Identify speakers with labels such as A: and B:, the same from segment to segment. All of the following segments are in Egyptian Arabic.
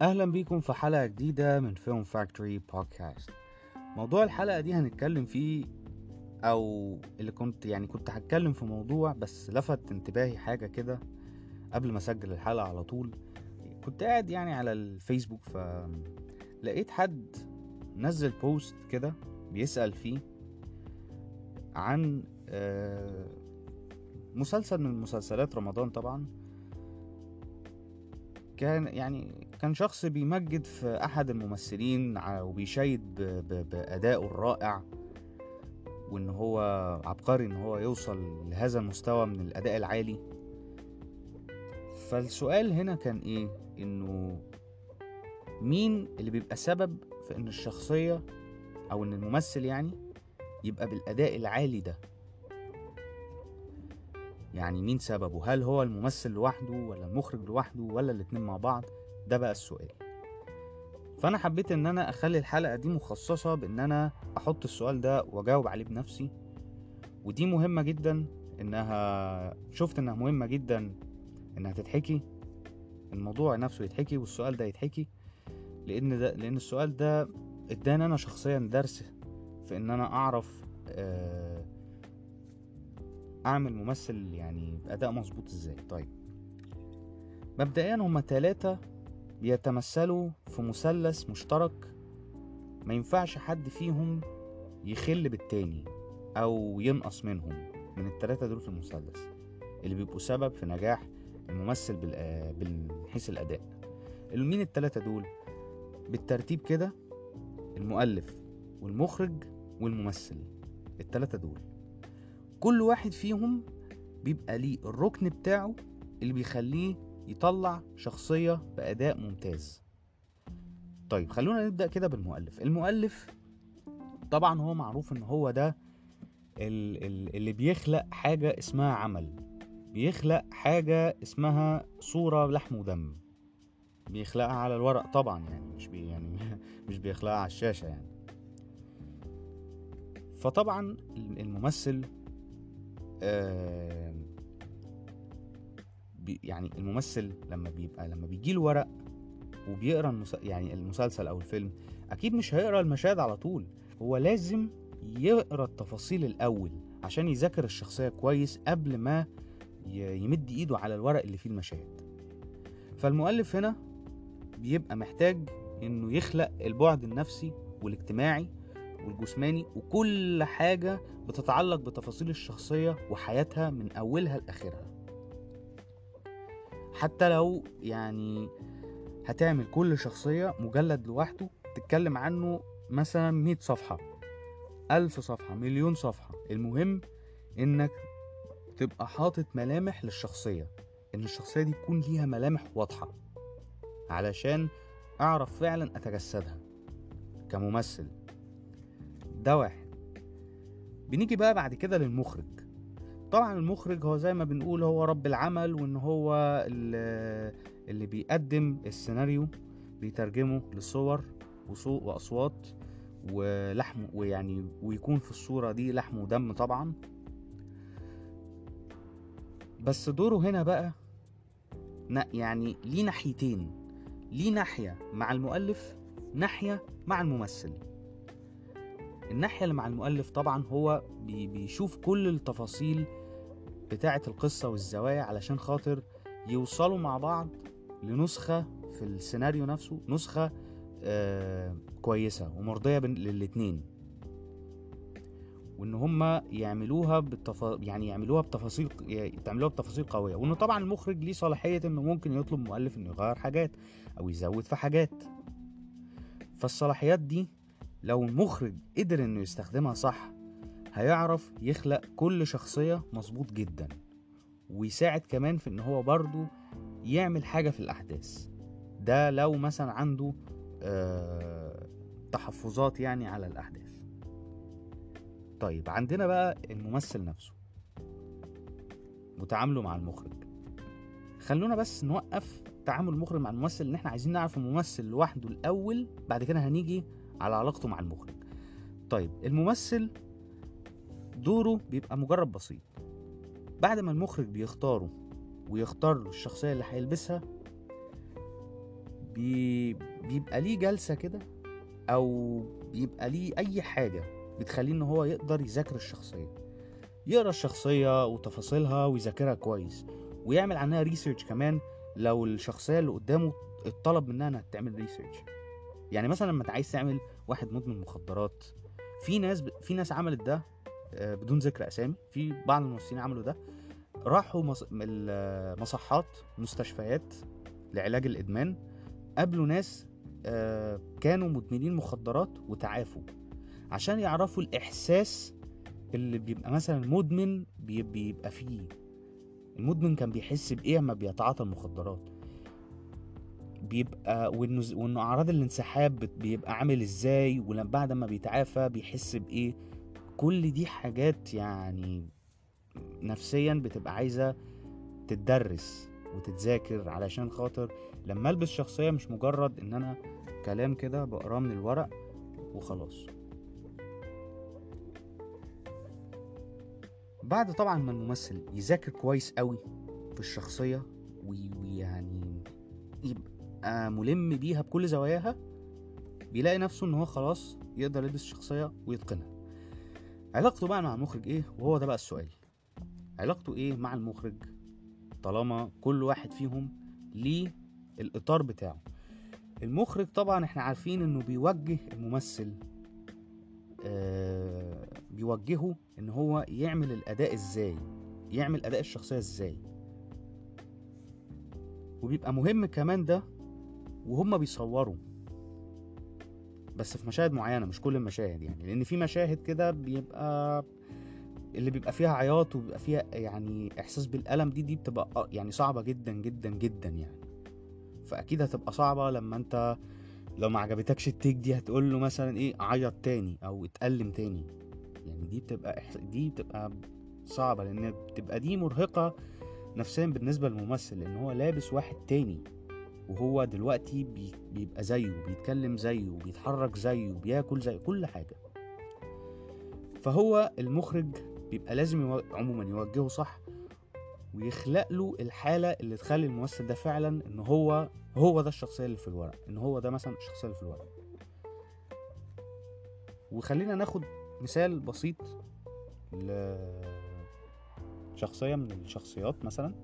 A: أهلا بيكم في حلقة جديدة من فيلم فاكتوري بودكاست موضوع الحلقة دي هنتكلم فيه أو اللي كنت يعني كنت هتكلم في موضوع بس لفت انتباهي حاجة كده قبل ما أسجل الحلقة على طول كنت قاعد يعني على الفيسبوك فلقيت حد نزل بوست كده بيسأل فيه عن آه، مسلسل من مسلسلات رمضان طبعا كان يعني كان شخص بيمجد في احد الممثلين ع- وبيشيد ب- ب- بادائه الرائع وان هو عبقري ان هو يوصل لهذا المستوى من الاداء العالي فالسؤال هنا كان ايه انه مين اللي بيبقى سبب في ان الشخصية او ان الممثل يعني يبقى بالاداء العالي ده يعني مين سببه هل هو الممثل لوحده ولا المخرج لوحده ولا الاتنين مع بعض ده بقى السؤال فانا حبيت ان انا اخلي الحلقة دي مخصصة بان انا احط السؤال ده واجاوب عليه بنفسي ودي مهمة جدا انها شفت انها مهمة جدا انها تتحكي الموضوع نفسه يتحكي والسؤال ده يتحكي لان ده لان السؤال ده اداني انا شخصيا درس في ان انا اعرف آه اعمل ممثل يعني باداء مظبوط ازاي طيب مبدئيا هما تلاتة بيتمثلوا في مثلث مشترك ما ينفعش حد فيهم يخل بالتاني او ينقص منهم من التلاتة دول في المثلث اللي بيبقوا سبب في نجاح الممثل بالآ- من حيث الاداء مين التلاتة دول بالترتيب كده المؤلف والمخرج والممثل التلاتة دول كل واحد فيهم بيبقى ليه الركن بتاعه اللي بيخليه يطلع شخصية بأداء ممتاز طيب خلونا نبدأ كده بالمؤلف المؤلف طبعا هو معروف ان هو ده ال- ال- اللي بيخلق حاجة اسمها عمل بيخلق حاجة اسمها صورة لحم ودم بيخلقها على الورق طبعا يعني مش بي يعني مش بيخلقها على الشاشة يعني فطبعا الممثل آه، بي- يعني الممثل لما بيبقى لما بيجيله ورق وبيقرا المس... يعني المسلسل او الفيلم اكيد مش هيقرا المشاهد على طول هو لازم يقرا التفاصيل الاول عشان يذاكر الشخصيه كويس قبل ما ي- يمد ايده على الورق اللي فيه المشاهد فالمؤلف هنا بيبقى محتاج انه يخلق البعد النفسي والاجتماعي والجسماني وكل حاجة بتتعلق بتفاصيل الشخصية وحياتها من أولها لآخرها حتى لو يعني هتعمل كل شخصية مجلد لوحده تتكلم عنه مثلا 100 صفحة ألف صفحة مليون صفحة المهم إنك تبقى حاطط ملامح للشخصية إن الشخصية دي تكون ليها ملامح واضحة علشان أعرف فعلا أتجسدها كممثل ده واحد بنيجي بقى بعد كده للمخرج طبعا المخرج هو زي ما بنقول هو رب العمل وان هو ال- اللي بيقدم السيناريو بيترجمه لصور وصوت واصوات ولحم ويعني ويكون في الصورة دي لحم ودم طبعا بس دوره هنا بقى ن- يعني ليه ناحيتين ليه ناحية مع المؤلف ناحية مع الممثل الناحية اللي مع المؤلف طبعا هو بي- بيشوف كل التفاصيل بتاعة القصة والزوايا علشان خاطر يوصلوا مع بعض لنسخة في السيناريو نفسه نسخة آه كويسة ومرضية بين- للاتنين وان هما يعملوها بالتفا... يعني يعملوها بتفاصيل تعملوها بتفاصيل قويه وانه طبعا المخرج ليه صلاحيه انه ممكن يطلب مؤلف انه يغير حاجات او يزود في حاجات فالصلاحيات دي لو المخرج قدر انه يستخدمها صح هيعرف يخلق كل شخصية مظبوط جدا ويساعد كمان في ان هو برضو يعمل حاجة في الاحداث ده لو مثلا عنده آه تحفظات يعني على الاحداث طيب عندنا بقى الممثل نفسه وتعامله مع المخرج خلونا بس نوقف تعامل المخرج مع الممثل ان احنا عايزين نعرف الممثل لوحده الاول بعد كده هنيجي على علاقته مع المخرج طيب الممثل دوره بيبقى مجرد بسيط بعد ما المخرج بيختاره ويختار له الشخصية اللي هيلبسها بي... بيبقى ليه جلسة كده أو بيبقى ليه أي حاجة بتخليه إن هو يقدر يذاكر الشخصية يقرا الشخصية وتفاصيلها ويذاكرها كويس ويعمل عنها ريسيرش كمان لو الشخصية اللي قدامه اتطلب منها انها تعمل ريسيرش يعني مثلا لما انت عايز تعمل واحد مدمن مخدرات في ناس ب... في ناس عملت ده آه، بدون ذكر اسامي في بعض الممثلين عملوا ده راحوا مص... ال- مصحات مستشفيات لعلاج الادمان قابلوا ناس آه، كانوا مدمنين مخدرات وتعافوا عشان يعرفوا الاحساس اللي بيبقى مثلا مدمن بي- بيبقى فيه المدمن كان بيحس بايه اما بيتعاطى المخدرات بيبقى وانه ز- وانه اعراض الانسحاب بت- بيبقى عامل ازاي ولما بعد ما بيتعافى بيحس بايه كل دي حاجات يعني نفسيا بتبقى عايزه تتدرس وتتذاكر علشان خاطر لما البس شخصيه مش مجرد ان انا كلام كده بقراه من الورق وخلاص بعد طبعا ما الممثل يذاكر كويس قوي في الشخصيه وي- ويعني يبقى ملم بيها بكل زواياها بيلاقي نفسه ان هو خلاص يقدر يلبس الشخصيه ويتقنها علاقته بقى مع المخرج ايه وهو ده بقى السؤال علاقته ايه مع المخرج طالما كل واحد فيهم ليه الاطار بتاعه المخرج طبعا احنا عارفين انه بيوجه الممثل آه بيوجهه ان هو يعمل الاداء ازاي يعمل اداء الشخصيه ازاي وبيبقى مهم كمان ده وهم بيصوروا بس في مشاهد معينه مش كل المشاهد يعني لان في مشاهد كده بيبقى اللي بيبقى فيها عياط وبيبقى فيها يعني احساس بالالم دي دي بتبقى آه يعني صعبه جدا جدا جدا يعني فاكيد هتبقى صعبه لما انت لو ما عجبتكش التيك دي هتقول له مثلا ايه عيط تاني او اتألم تاني يعني دي بتبقى إحس... دي بتبقى صعبه لان بتبقى دي مرهقه نفسيا بالنسبه للممثل لان هو لابس واحد تاني وهو دلوقتي بي... بيبقى زيه بيتكلم زيه بيتحرك زيه بياكل زيه كل حاجه فهو المخرج بيبقى لازم يو... عموما يوجهه صح ويخلق له الحاله اللي تخلي الممثل ده فعلا ان هو هو ده الشخصيه اللي في الورق ان هو ده مثلا الشخصيه اللي في الورق وخلينا ناخد مثال بسيط لشخصيه من الشخصيات مثلا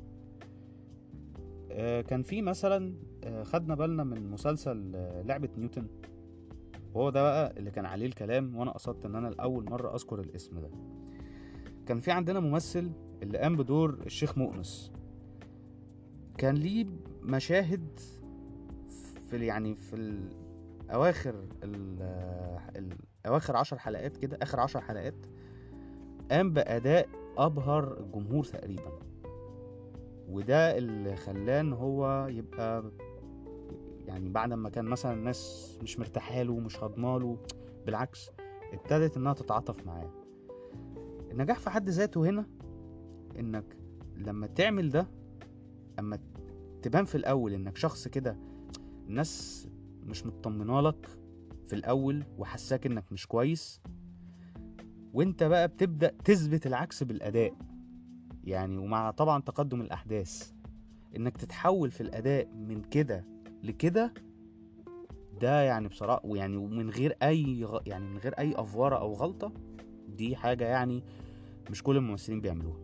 A: آه، كان في مثلا آه، خدنا بالنا من مسلسل آه، لعبة نيوتن وهو ده بقى اللي كان عليه الكلام وانا قصدت ان انا لاول مرة اذكر الاسم ده كان في عندنا ممثل اللي قام بدور الشيخ مؤنس كان ليه مشاهد في ال- يعني في الاواخر ال- ال- اواخر عشر حلقات كده اخر عشر حلقات قام باداء ابهر الجمهور تقريبا وده اللي خلاه ان هو يبقى يعني بعد ما كان مثلا الناس مش مرتاحه له ومش هضماله بالعكس ابتدت انها تتعاطف معاه النجاح في حد ذاته هنا انك لما تعمل ده اما تبان في الاول انك شخص كده الناس مش مطمنه لك في الاول وحساك انك مش كويس وانت بقى بتبدا تثبت العكس بالاداء يعني ومع طبعا تقدم الاحداث انك تتحول في الاداء من كده لكده ده يعني بصراحه ويعني ومن غير اي غ... يعني من غير اي افوره او غلطه دي حاجه يعني مش كل الممثلين بيعملوها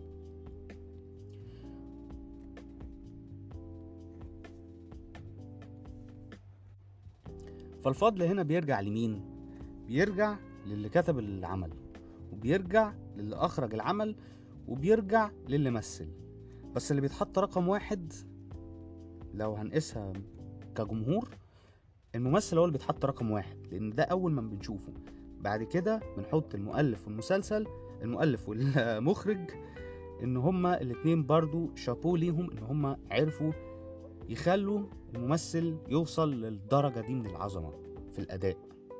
A: فالفضل هنا بيرجع لمين بيرجع للي كتب العمل وبيرجع للي اخرج العمل وبيرجع للي مثل بس اللي بيتحط رقم واحد لو هنقيسها كجمهور الممثل هو اللي بيتحط رقم واحد لان ده اول ما بنشوفه بعد كده بنحط المؤلف والمسلسل المؤلف والمخرج ان هما الاتنين برضو شابوه ليهم ان هما عرفوا يخلوا الممثل يوصل للدرجة دي من العظمة في الأداء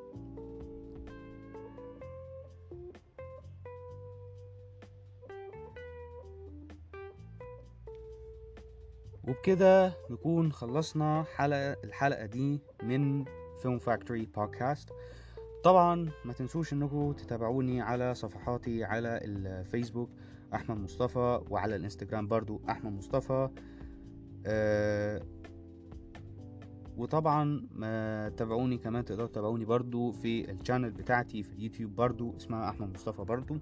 A: وبكده نكون خلصنا حلقة الحلقة دي من فيلم فاكتوري بودكاست طبعا ما تنسوش انكم تتابعوني على صفحاتي على الفيسبوك احمد مصطفى وعلى الانستجرام برضو احمد مصطفى أه وطبعا ما تابعوني كمان تقدروا تتابعوني برضو في الشانل بتاعتي في اليوتيوب برضو اسمها احمد مصطفى برضو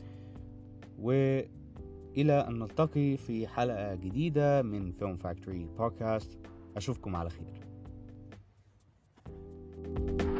A: والى ان نلتقي في حلقة جديدة من فيلم فاكتوري بودكاست اشوفكم على خير